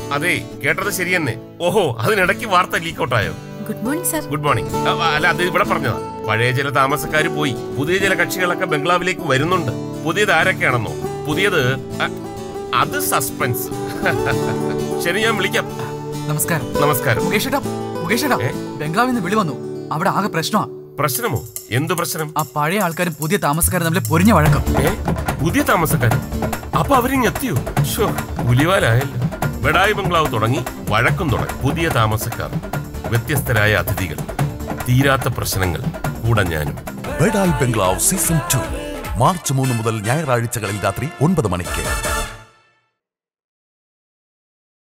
അതെ കേട്ടത് ശരിയെന്നെ ഓഹോ അതിനിടയ്ക്ക് വാർത്ത ലീക്ക് ഔട്ടായോ good morning sir good morning അ, അല്ല അത് ഇവിടെ പറഞ്ഞതാ പഴയ ചില താമസക്കാർ പോയി പുതിയ ചില കക്ഷികളൊക്കെ ബംഗ്ലാവിലേക്ക് വരുന്നുണ്ട് പുതിയത് ആരൊക്കെയാണെന്നോ പുതിയത് അ, അത് സസ്പെൻസ് ശരി ഞാൻ വിളിക്കാം നമസ്കാരം നമസ്കാരം മുകേഷ് ഏട്ടാ മുകേഷ് ഏട്ടാ ഏ? ബംഗ്ലാവിൽ നിന്ന് വിളി വന്നു അവിടെ ആകെ പ്രശ്നമാ പ്രശ്നമോ എന്തു പ്രശ്നം ആ പഴയ ആൾക്കാരും പുതിയ താമസക്കാരും തമ്മിൽ പൊരിഞ്ഞ വഴക്കം ഏ പുതിയ താമസക്കാരൻ അപ്പൊ അവരിങ് എത്തിയോ ഷോ പുലിവാലായല്ലോ ബഡായി ബംഗ്ലാവ് തുടങ്ങി വഴക്കും തുടങ്ങി പുതിയ താമസക്കാർ വ്യത്യസ്തരായ അതിഥികൾ തീരാത്ത പ്രശ്നങ്ങൾ കൂടെ ഞാനും Bedayi bungalow season two March മൂന്ന് മുതൽ ഞായറാഴ്ചകളിൽ രാത്രി ഒൻപത് മണിക്ക്